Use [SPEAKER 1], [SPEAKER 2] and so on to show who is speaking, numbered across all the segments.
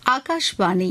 [SPEAKER 1] ఆకాశవాణి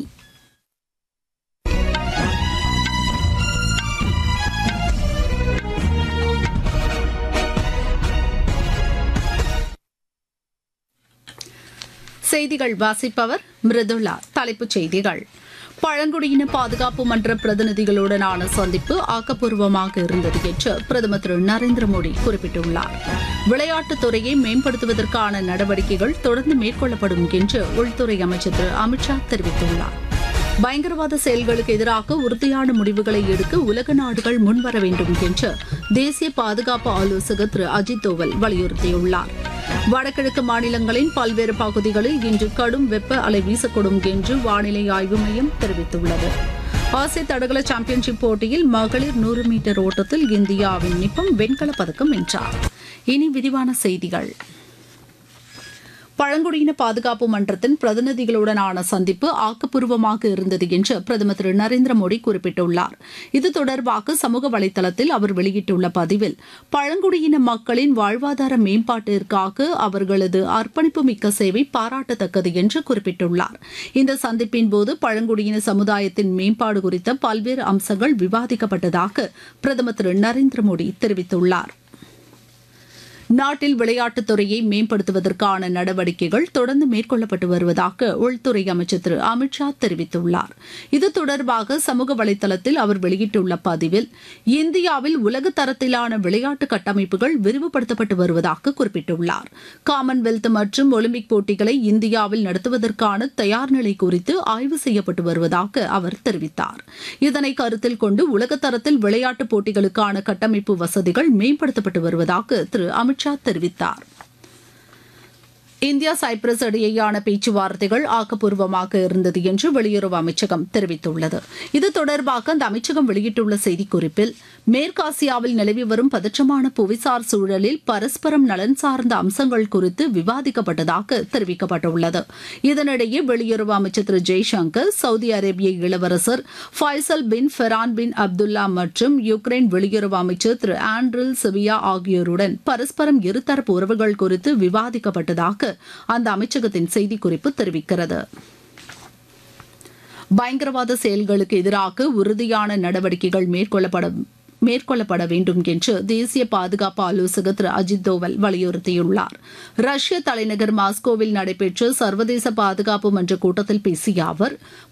[SPEAKER 1] செய்திகள் வாசிப்பவர் மிருதுளா தலைப்புச் செய்திகள் பழங்குடியின பாதுகாப்பு மன்ற பிரதிநிதிகளுடனான சந்திப்பு ஆக்கப்பூர்வமாக இருந்தது என்று பிரதமர் திரு நரேந்திர மோடி குறிப்பிட்டுள்ளார் விளையாட்டுத் துறையை மேம்படுத்துவதற்கான நடவடிக்கைகள் தொடர்ந்து மேற்கொள்ளப்படும் என்று உள்துறை அமைச்சர் திரு அமித்ஷா தெரிவித்துள்ளார் பயங்கரவாத செயல்களுக்கு எதிராக உறுதியான முடிவுகளை எடுக்க உலக நாடுகள் முன்வர வேண்டும் என்று தேசிய பாதுகாப்பு ஆலோசகர் திரு அஜித் தோவல் வலியுறுத்தியுள்ளார் வடகிழக்கு மாநிலங்களின் பல்வேறு பகுதிகளில் இன்று கடும் வெப்ப அலை வீசக்கூடும் என்று வானிலை ஆய்வு மையம் தெரிவித்துள்ளது ஆசிய தடகள சாம்பியன்ஷிப் போட்டியில் மகளிர் நூறு மீட்டர் ஓட்டத்தில் இந்தியாவின் நிப்பம் வெண்கலப் பதக்கம் வென்றார் இனி விரிவான செய்திகள் பழங்குடியின பாதுகாப்பு மன்றத்தின் பிரதிநிதிகளுடனான சந்திப்பு ஆக்கப்பூர்வமாக இருந்தது என்று பிரதமர் திரு நரேந்திர மோடி குறிப்பிட்டுள்ளார் இது தொடர்பாக சமூக வலைதளத்தில் அவர் வெளியிட்டுள்ள பதிவில் பழங்குடியின மக்களின் வாழ்வாதார மேம்பாட்டிற்காக அவர்களது அர்ப்பணிப்பு மிக்க சேவை பாராட்டத்தக்கது என்று குறிப்பிட்டுள்ளார் இந்த சந்திப்பின் போது பழங்குடியின சமுதாயத்தின் மேம்பாடு குறித்த பல்வேறு அம்சங்கள் விவாதிக்கப்பட்டதாக பிரதமர் திரு நரேந்திர மோடி தெரிவித்துள்ளார் நாட்டில் விளையாட்டுத் துறையை மேம்படுத்துவதற்கான நடவடிக்கைகள் தொடர்ந்து மேற்கொள்ளப்பட்டு வருவதாக உள்துறை அமைச்சர் திரு அமித்ஷா தெரிவித்துள்ளார் இது தொடர்பாக சமூக வலைதளத்தில் அவர் வெளியிட்டுள்ள பதிவில் இந்தியாவில் உலக தரத்திலான விளையாட்டு கட்டமைப்புகள் விரிவுபடுத்தப்பட்டு வருவதாக குறிப்பிட்டுள்ளார் காமன்வெல்த் மற்றும் ஒலிம்பிக் போட்டிகளை இந்தியாவில் நடத்துவதற்கான தயார் நிலை குறித்து ஆய்வு செய்யப்பட்டு வருவதாக அவர் தெரிவித்தார் இதனை கருத்தில் கொண்டு உலகத்தரத்தில் விளையாட்டுப் போட்டிகளுக்கான கட்டமைப்பு வசதிகள் மேம்படுத்தப்பட்டு வருவதாக திரு அமித்ஷா தெரிவித்தார் இந்தியா சைப்ரஸ் இடையேயான பேச்சுவார்த்தைகள் ஆக்கப்பூர்வமாக இருந்தது என்று வெளியுறவு அமைச்சகம் தெரிவித்துள்ளது இது தொடர்பாக அந்த அமைச்சகம் வெளியிட்டுள்ள செய்திக்குறிப்பில் மேற்காசியாவில் நிலவி வரும் பதற்றமான புவிசார் சூழலில் பரஸ்பரம் நலன் சார்ந்த அம்சங்கள் குறித்து விவாதிக்கப்பட்டதாக தெரிவிக்கப்பட்டுள்ளது இதனிடையே வெளியுறவு அமைச்சர் திரு ஜெய்சங்கர் சவுதி அரேபிய இளவரசர் ஃபைசல் பின் ஃபெரான் பின் அப்துல்லா மற்றும் யுக்ரைன் வெளியுறவு அமைச்சர் திரு ஆண்ட்ரில் சிவியா ஆகியோருடன் பரஸ்பரம் இருதரப்பு உறவுகள் குறித்து விவாதிக்கப்பட்டதாக அந்த அமைச்சகத்தின் செய்திக்குறிப்பு தெரிவிக்கிறது பயங்கரவாத செயல்களுக்கு எதிராக உறுதியான நடவடிக்கைகள் மேற்கொள்ளப்பட மேற்கொள்ளப்பட வேண்டும் என்று தேசிய பாதுகாப்பு ஆலோசகர் திரு அஜித் தோவல் வலியுறுத்தியுள்ளார் ரஷ்ய தலைநகர் மாஸ்கோவில் நடைபெற்ற சர்வதேச பாதுகாப்பு மன்ற கூட்டத்தில் பேசிய அவர்